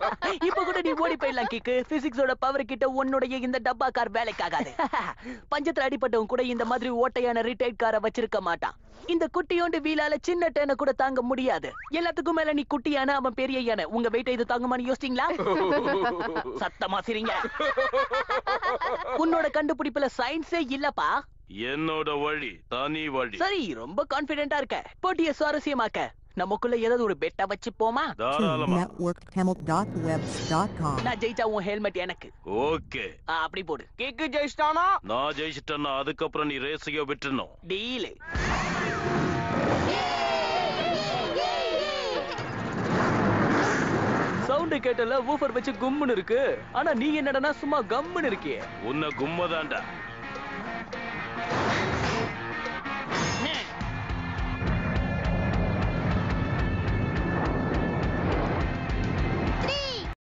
இப்ப கூட நீ ஓடி போயிடலாம் கிக்கு பிசிக்ஸோட பவர் கிட்ட உன்னுடைய இந்த டப்பா கார் வேலைக்காகாது பஞ்சத்துல அடிபட்டவன் கூட இந்த மாதிரி ஓட்டையான ரிட்டைட் காரை வச்சிருக்க மாட்டான் இந்த குட்டியோண்டு வீலால சின்ன டேனை கூட தாங்க முடியாது எல்லாத்துக்கும் மேல நீ குட்டி யானை அவன் பெரிய யானை உங்க வெயிட்ட இது தாங்குமான்னு யோசிச்சீங்களா சத்தமா சிரிங்க உன்னோட கண்டுபிடிப்புல சயின்ஸே இல்லப்பா என்னோட வழி தனி வழி சரி ரொம்ப கான்பிடென்ட்டா இருக்க போட்டிய சுவாரஸ்யமாக்க நமக்குள்ள ஏதாவது ஒரு பெட்டா வச்சு போமா to தாராளமா networktamil.webs.com. நான் ஜெயிச்சா உன் ஹெல்மெட் எனக்கு ஓகே ஆ, அப்படி போடு கிக்கு ஜெயிச்சிட்டானா நான் ஜெயிச்சிட்டேன்னா அதுக்கப்புறம் நீ ரேஸையோ விட்டுணும் டீலு சவுண்ட் கேட்டல ஊஃபர் வச்சு கும்முன்னு இருக்கு ஆனா நீ என்னடனா சும்மா கம்முன்னு இருக்கியே உன்னை கும்மதாண்டா